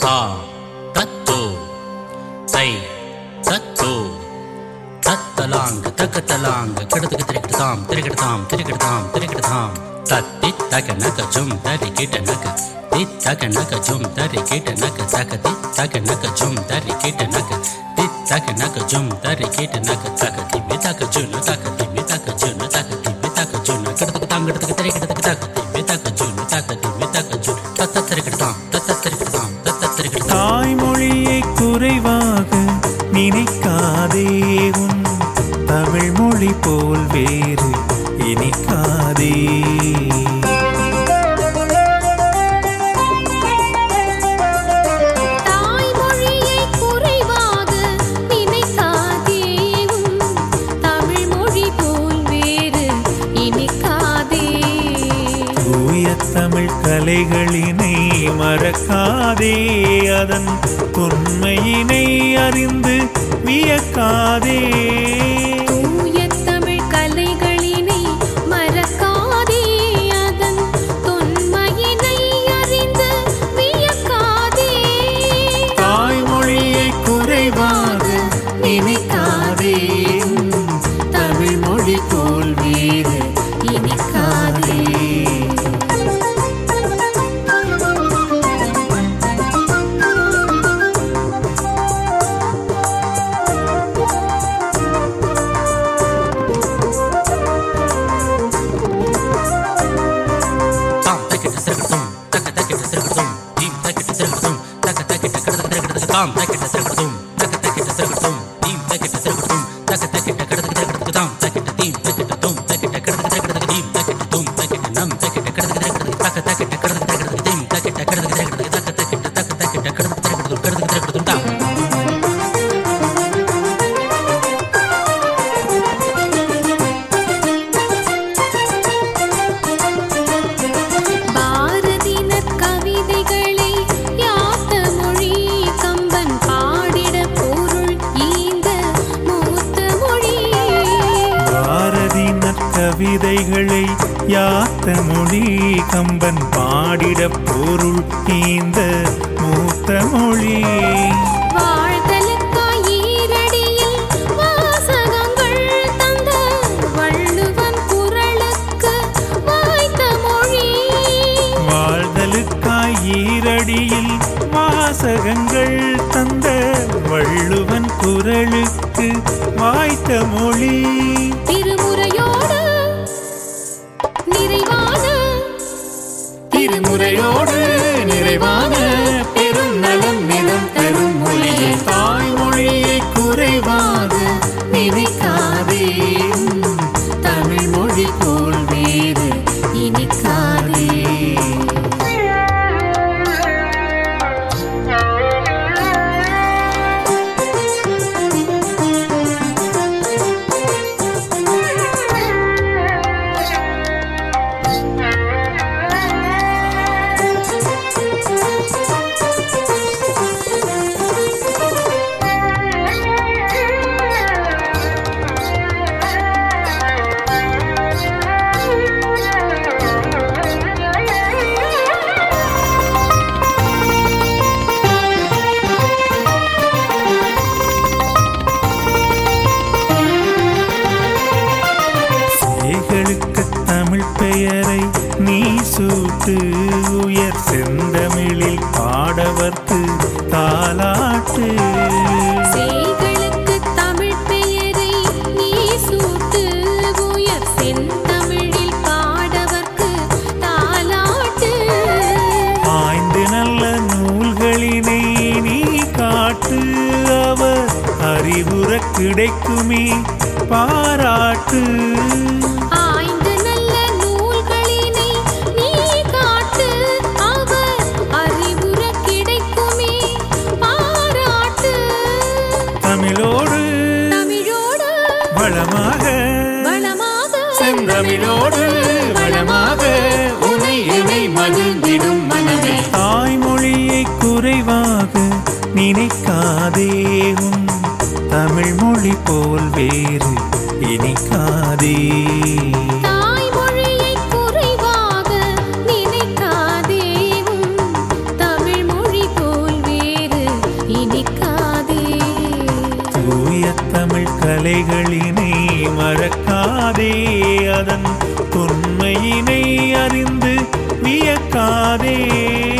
தா தத்தோ தை தத்தோ தத்தலாங்க தக்கத்தலாங்க கிடத்துக்கு திரிக்கிட்டாம் திரிக்கிட்டாம் திரிக்கிட்டாம் திரிக்கிட்டாம் தத்தி தக நக ஜும் தரி கிட்ட நக தி தக நக ஜும் தரி கிட்ட நக தக தி தக நக ஜும் தரி கிட்ட நக தி தக நக ஜும் தரி கிட்ட நக தக தி மி தக ஜுன தக தி மி தக ஜுன தக தி மி தக ஜுன கிடத்துக்கு தாங்க கிடத்துக்கு திரிக்கிட்டதுக்கு தக தி மி தக ஜுன தக தி மி தக ஜுன தத்த திரிக்கிட்டாம் தத்த திரிக்கிட்டாம் தத்த திரிக்கிட்டாம் தாய்மொழியை குறைவாக நினைக்காதே உன் தமிழ் மொழி போல் வேறு இனிக்காதே தாய்மொழியை குறைவாக நினைக்காதே உன் தமிழ் மொழி போல் வேறு இனிக்காதே தூய தமிழ் கலைகளினை மறக்காதே அதன் தொன்மையினை அறிந்து வியக்காதே தூய தமிழ் கலைகளினை மறக்காதே அதன் தொன்மையினை அறிந்து வியக்காதே தாய்மொழியை குறைவாக நினைக்காதே உன் தமிழ் மொழி போல் வேறு இனிக்காதே தாம் தக்கிட்ட திரிக்கிட்டும் தக்க தக்கிட்ட திரிக்கிட்டும் தீம் தக்கிட்ட திரிக்கிட்டும் தக்க தக்கிட்ட கிடத்துக்கு திரிக்கிட்டதுக்கு தாம் தக்கிட்ட திரிக்கிட்டும் தக்க தக்கிட்ட திரிக்கிட்டும் தீம் தக்கிட்ட திரிக்கிட்டும் தக்க தக்கிட்ட கிடத்துக்கு திரிக்கிட்டதுக்கு தாம் தக்கிட்ட தீம் தக்கிட்ட தும் தக்கிட்ட கிடத்துக்கு திரிக்கிட்டதுக்கு தீம் தக்கிட்ட தும் தக்கிட்ட நம் தக்கிட்ட கிடத்துக்கு திரிக்கிட்டதுக்கு தக்க தக்கிட்ட கிடத்துக்கு திரிக்கிட்டதுக்கு தீம் தக்கிட்ட கிடத்துக்கு திரிக்கிட்டதுக்கு தக்க தக்கிட்ட தக்க தக்கிட்ட கிடத்துக்கு திரிக்கிட்டதுக்கு கிடத்துக்கு திரிக்கிட்டதுக்கு தாம் பாரதினர் கவிதைகளை யாத்த மொழி கம்பன் பாடிட பொருள் ஈந்த மூத்த மொழி பாரதி நற்கவிதைகளை யாத்த மொழி கம்பன் பாடிட பொருள் இந்த மூத்த மொழி வாழ்தலுக்காய் ஈரடியில் வாசகங்கள் தந்த வள்ளுவன் குரலுக்கு வாய்த்த மொழி வாழ்தலுக்காய் ஈரடியில் வாசகங்கள் தந்த வள்ளுவன் குரலுக்கு வாய்த்த மொழி திருமுறையோடு நிறைவான திருமுறையோடு நிறைவான பெரும் நலம் நிலம் பெரும் மொழியை தாய்மொழியை குறைவாக நினைக்காதே தமிழ் மொழி போல் வேறு இனிக்காதே சேகளுக்கு தமிழ் பெயரை நீ சூட்டு உயர் செந்தமிழில் பாடவர்க்கு தாலாட்டு சேய்களுக்கு தமிழ் பெயரை நீ சூட்டு உயர் செந்தமிழில் பாடவர்க்கு தாலாட்டு ஆய்ந்து நல்ல நூல்களினை நீ காட்டு அவர் அறிவுற கிடைக்குமே பாராட்டு ஆய்ந்து நல்ல நூல்களினை நீ காட்டு அவர் அறிவுற கிடைக்குமே பாராட்டு தமிழோடு தமிழோடு வளமாக வளமாக செந்தமிழோடு வளமாக உனை இணை மகிழ்ந்திடும் மனமே தாய்மொழியை குறைவாக நினைக்காதே உன் தமிழ் மொழி போல் வேறு இனிக்காதே தாய்மொழியை குறைவாக நினைக்காதே உன் தமிழ் மொழி போல் வேறு கலைகளினை மறக்காதே அதன் தொன்மையினை அறிந்து வியக்காதே